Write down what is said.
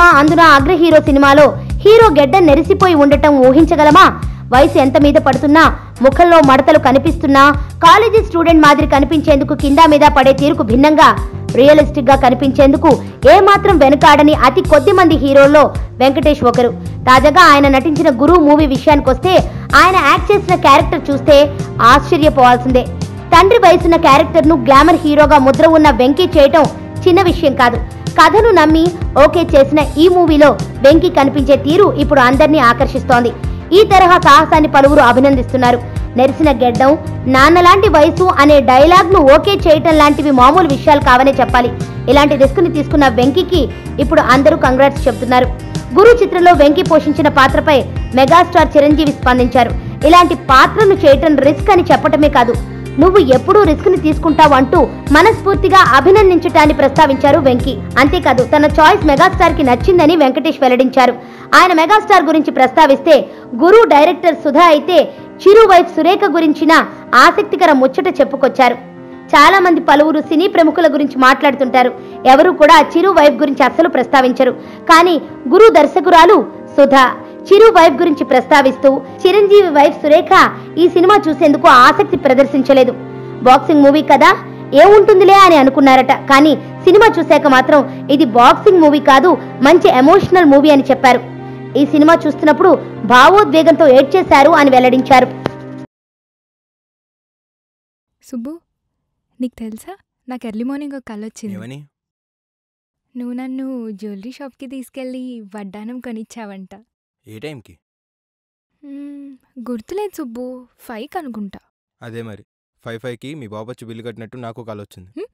Cinema అందున అగ్ర hero సినిమాలో హీరో గెడ్డ నెరిసిపోయి ఉండటం ఊహించగలమా వయసు ఎంత మీద పడుతున్నా ముఖంలో మడతలు కనిపిస్తున్నా కాలేజీ స్టూడెంట్ మాదిరి కనిపించేందుకు కింద మీద పడే తీరుకు భిన్నంగా రియలిస్టిక్ గా కనిపించేందుకు ఏమాత్రం వెనుకాడని అతి కొద్ది మంది హీరోల్లో వెంకటేష్ ఒకరు తాజాగా ఆయన నటించిన గురు మూవీ విషయానికొస్తే ఆయన యాక్ట్ చేసిన క్యారెక్టర్ చూస్తే ఆశ్చర్యపోవాల్సిందే తండ్రి వయసున్న క్యారెక్టర్ను గ్లామర్ హీరోగా ముద్ర ఉన్న వెంకీ చేయటం చిన్న విషయం కాదు కథను నమ్మి ఓకే చేసిన ఈ మూవీలో వెంకీ కనిపించే తీరు ఇప్పుడు అందరినీ ఆకర్షిస్తోంది ఈ తరహా సాహసాన్ని పలువురు అభినందిస్తున్నారు నెరిసిన గెడ్డం నాన్నలాంటి వయసు అనే డైలాగ్ను ఓకే చేయటం లాంటివి మామూలు విషయాలు కావనే చెప్పాలి ఇలాంటి రిస్క్ని తీసుకున్న వెంకీకి ఇప్పుడు అందరూ కంగ్రాట్స్ చెబుతున్నారు గురు చిత్రంలో వెంకీ పోషించిన పాత్రపై మెగాస్టార్ చిరంజీవి స్పందించారు ఇలాంటి పాత్రను చేయటం రిస్క్ అని చెప్పటమే కాదు నువ్వు ఎప్పుడూ రిస్క్ ని తీసుకుంటావు అంటూ మనస్ఫూర్తిగా అభినందించటాన్ని ప్రస్తావించారు వెంకీ అంతేకాదు తన చాయిస్ మెగాస్టార్ కి నచ్చిందని వెంకటేష్ వెల్లడించారు ఆయన మెగాస్టార్ గురించి ప్రస్తావిస్తే గురు డైరెక్టర్ సుధా అయితే చిరు వైఫ్ సురేఖ గురించిన ఆసక్తికర ముచ్చట చెప్పుకొచ్చారు చాలా మంది పలువురు సినీ ప్రముఖుల గురించి మాట్లాడుతుంటారు ఎవరు కూడా చిరు వైఫ్ గురించి అస్సలు ప్రస్తావించరు కానీ గురు దర్శకురాలు సుధా చిరు వైఫ్ గురించి ప్రస్తావిస్తూ చిరంజీవి వైఫ్ సురేఖ ఈ సినిమా చూసేందుకు ఆసక్తి ప్రదర్శించలేదు బాక్సింగ్ మూవీ కదా ఏముంటుందిలే అని అనుకున్నారట కానీ సినిమా చూశాక మాత్రం ఇది బాక్సింగ్ మూవీ కాదు మంచి ఎమోషనల్ మూవీ అని చెప్పారు ఈ సినిమా చూస్తున్నప్పుడు భావోద్వేగంతో ఏడ్చేశారు అని వెల్లడించారు సుబ్బు నీకు తెలుసా నాకు ఎర్లీ మార్నింగ్ ఒక కళ వచ్చింది ఏమని నువ్వు నన్ను జ్యువెలరీ షాప్కి తీసుకెళ్ళి వడ్డానం కొనిచ్చావంట ఏ టైంకి మ్మ్, గుర్తులేదు సుబ్బు ఫైవ్ అనుకుంటా అదే మరి ఫైవ్ ఫైవ్కి మీ బాబు వచ్చి బిల్లు కట్టినట్టు నాకు కాల్ వచ్చింది హ్మ్?